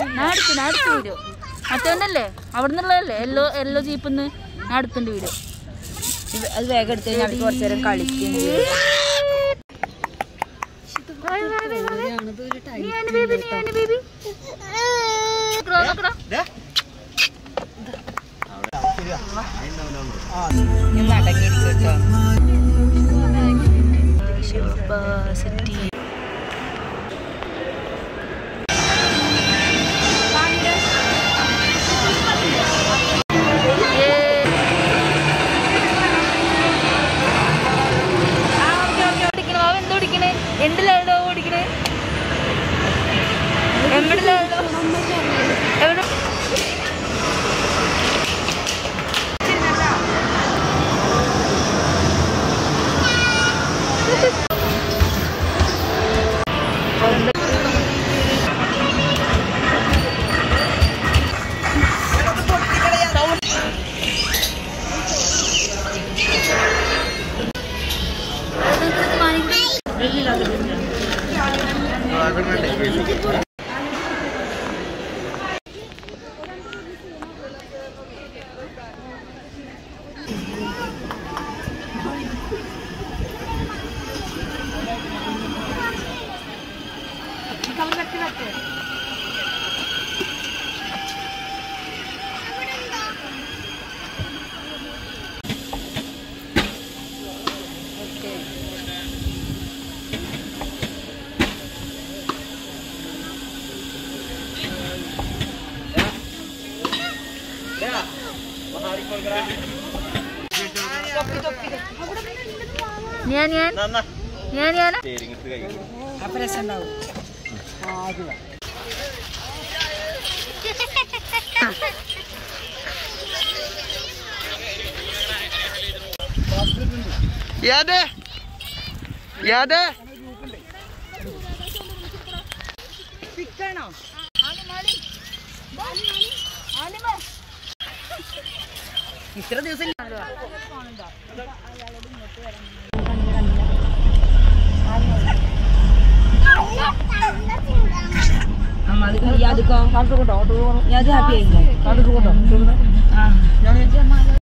ഞാൻ അടുത്ത് ഞാൻ അടുത്ത വീഡിയോ മറ്റേന്നല്ലേ അവിടെ നിന്നുള്ളതല്ലേ എല്ലോ എല്ലോ ജീപ്പിന്ന് ഞാൻ അടുത്തുണ്ട് വീഡിയോ ഇത് അത് വേഗം എടുത്ത് കഴിഞ്ഞാൽ അവർക്ക് കുറച്ച് നേരം കളിക്കുകയും ചെയ്യും ഞാൻ അടങ്ങിയിരിക്കും കേട്ടോ എന്തിലാണോ ഓടിക്കണേ എവിടെയാണോ എവിടെ ഞാൻ ഞാൻ ഞാൻ ഞാൻ അപ്പൊ രസം ഉണ്ടാവും യാദേ യാദേ ഇത്ര ദിവസം യാദ് ഹാപ്പി ആയില്ലേ